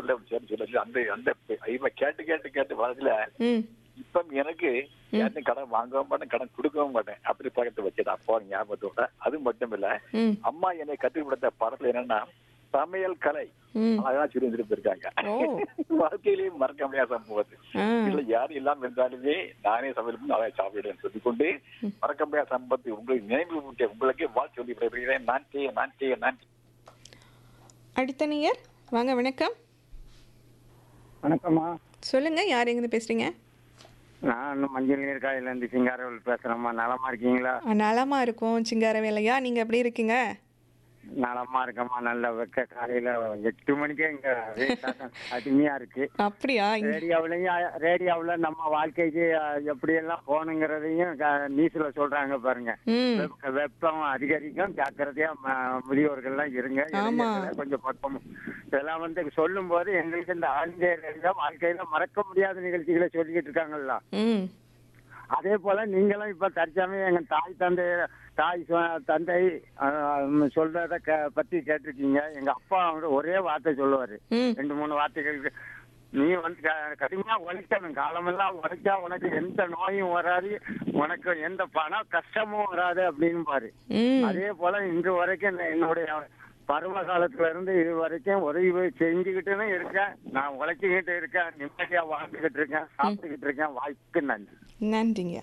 நம்பர்ல சரி சொல்லி அந்த அந்த இவன் கேட்டு கேட்டு கேட்டு வரதுல ம் இப்ப எனக்கு யாருக்கும் கடன் வாங்கவும் மாட்டேன் கடன் கொடுக்கவும் மாட்டேன் அப்படி பழக்கத்தை வச்சது அப்பா ஞாபகத்தோட அது மட்டும் இல்ல ம் அம்மா என்னை கற்றுக் கொடுத்த பாடத்துல என்னன்னா சமையல் கலை ம் அழகா சொல்லி இருந்திருக்காங்க ஓ வாழ்க்கையிலேயே மறக்க முடியாத சம்பவம் ஆ இல்ல யாரும் இல்லாம இருந்தாலுமே நானே சமையல் பண்ணி நானே சாப்பிடுவேன் சொல்லிக்கொண்டு மறக்க முடியாத சம்பவத்தை உங்களுக்கு நினைவு ஊட்டிய உங்களுக்கே வாழ் சொல்லி விடைபெறுகிறேன் நான் செய்ய நான் செய்ய நான் செய்ய. அடுத்த நேயர் வாங்க வணக்கம் வணக்கம்மா சொல்லுங்க யார் எங்கேருந்து பேசுறீங்க நான் மஞ்சள் நீர் காயிலேருந்து சிங்காரவேல் பேசுகிறேம்மா நலமா இருக்கீங்களா நலமா இருக்கும் சிங்கார வேலையா நீங்க எப்படி இருக்கீங்க நலமா இருக்கம்மா நல்ல வெக்க காலையில எட்டு மணிக்கே இங்க வெயில் தாக்கம் கடுமையா இருக்கு அப்படியா இங்க- ரேடியோவிலையும் ரேடியோவில் நம்ம வாழ்க்கைக்கு அஹ், எப்படியெல்லாம் போகணுங்கிறதையும் க- நியூஸ்ல சொல்றாங்க பாருங்க ம் வெப்ப- வெப்பம் அதிகரிக்கும் ஜாக்கிரதையா ம- முதியோர்கள்லாம் இருங்க ஆமா. இளைஞர்களே கொஞ்சம் பக்கம் இதெல்லாம் வந்து சொல்லும் போது எங்களுக்கு இந்த ஆழ்ந்த வாழ்க்கையில மறக்க முடியாத நிகழ்ச்சிகளை சொல்லிக்கிட்டு இருக்காங்கல்ல ம் அதே போல நீங்களும் இப்ப தற்சமயம் எங்க தாய் தந்தை தாய் சொ- தந்தை அஹ், சொல்றத க பத்தி கேட்டிருக்கீங்க எங்க அப்பா வந்து ஒரே வார்த்தை சொல்லுவாரு ம் ரெண்டு மூணு வார்த்தைகளுக்கு நீ வந்து க- கடுமையா உழைக்கணும் காலமெல்லாம் உழைச்சா உனக்கு எந்த நோயும் வராது உனக்கு எந்த பண கஷ்டமும் வராது அப்படின்னு பாரு ம் அதே போல இன்று வரைக்கும் நான் என்னுடைய பருவ காலத்துல இருந்து இது வரைக்கும் உதவி செஞ்சுக்கிட்டுன்னு இருக்கேன் நான் உழைச்சிக்கிட்டு இருக்கேன் நிம்மதியா வாழ்ந்துகிட்டு இருக்கேன் சாப்பிட்டுக்கிட்டு இருக்கேன் வாய்ப்புக்கு நன்றி நன்றிங்க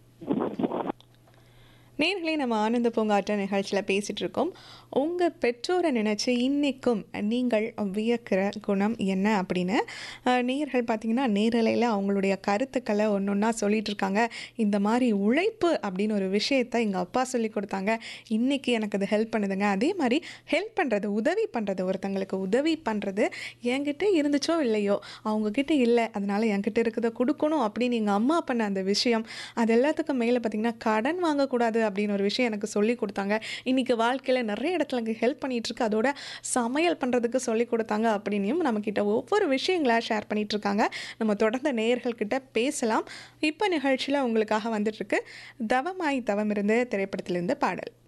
நேர்களே நம்ம ஆனந்த பூங்காற்ற நிகழ்ச்சியில் பேசிகிட்டு இருக்கோம் உங்கள் பெற்றோரை நினச்சி இன்னைக்கும் நீங்கள் வியக்கிற குணம் என்ன அப்படின்னு அஹ், நேயர்கள் பார்த்தீங்கன்னா நேரலையில் அவங்களுடைய கருத்துக்களை ஒன்று ஒன்றா சொல்லிட்டு இருக்காங்க இந்த மாதிரி உழைப்பு அப்படின்னு ஒரு விஷயத்தை எங்கள் அப்பா சொல்லி கொடுத்தாங்க இன்னைக்கு எனக்கு அது ஹெல்ப் பண்ணுதுங்க அதே மாதிரி ஹெல்ப் பண்ணுறது உதவி பண்ணுறது ஒருத்தங்களுக்கு உதவி பண்ணுறது என்கிட்ட இருந்துச்சோ இல்லையோ அவங்கக்கிட்ட இல்லை அதனால என்கிட்ட இருக்கிறத கொடுக்கணும் அப்படின்னு எங்கள் அம்மா பண்ண அந்த விஷயம் அது எல்லாத்துக்கும் மேலே பார்த்தீங்கன்னா கடன் வாங்கக்கூடாது அப்படின்னு ஒரு விஷயம் எனக்கு சொல்லி கொடுத்தாங்க இன்றைக்கி வாழ்க்கையில் நிறைய இடத்துல எனக்கு ஹெல்ப் பண்ணிட்டு இருக்கு அதோட சமையல் பண்ணுறதுக்கு சொல்லி கொடுத்தாங்க அப்படின்னும் நம்மக்கிட்ட ஒவ்வொரு விஷயங்களா ஷேர் பண்ணிட்டு இருக்காங்க நம்ம தொடர்ந்து நேயர்கள்கிட்ட பேசலாம் இப்போ நிகழ்ச்சியில் உங்களுக்காக வந்துட்டுருக்கு தவமாய் தவம் இருந்து திரைப்படத்திலிருந்து பாடல்